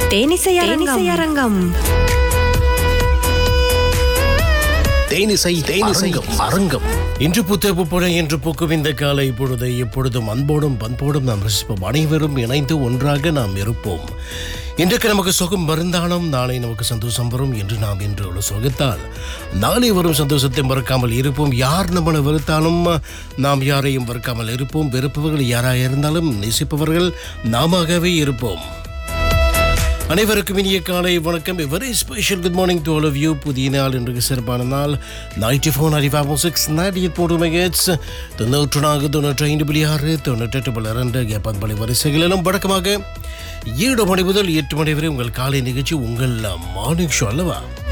தேனிசை அரங்கம் தேனிசை தேனிசை அரங்கம் இன்று புத்தப்பு போல என்று பூக்கும் இந்த காலை பொழுதை எப்பொழுதும் அன்போடும் பண்போடும் நாம் ரசிப்போம் அனைவரும் இணைந்து ஒன்றாக நாம் இருப்போம் இன்றைக்கு நமக்கு சுகம் மருந்தாலும் நாளை நமக்கு சந்தோஷம் வரும் என்று நாம் இன்று உள்ள சுகத்தால் நாளை வரும் சந்தோஷத்தை மறக்காமல் இருப்போம் யார் நம்மளை வெறுத்தாலும் நாம் யாரையும் வெறுக்காமல் இருப்போம் வெறுப்பவர்கள் யாராக இருந்தாலும் நேசிப்பவர்கள் நாமவே இருப்போம் அனைவருக்கும் இனிய காலை வணக்கம் very special good morning to all of you புதிய நாள் இன்றைக்கு சிறப்பான நாள் ninety four ninety five six ninety eight போட்டு மெகட்ஸ் தொண்ணூற்று நான்கு தொண்ணூற்றி ஐந்து புள்ளி ஆறு தொண்ணூற்றெட்டு புள்ளி இரண்டு பத்து மணி வரிசைகளிலும் வழக்கமாக ஏழு மணி முதல் எட்டு மணி வரை உங்கள் காலை நிகழ்ச்சி உங்கள் மார்னிங் ஷோ அல்லவா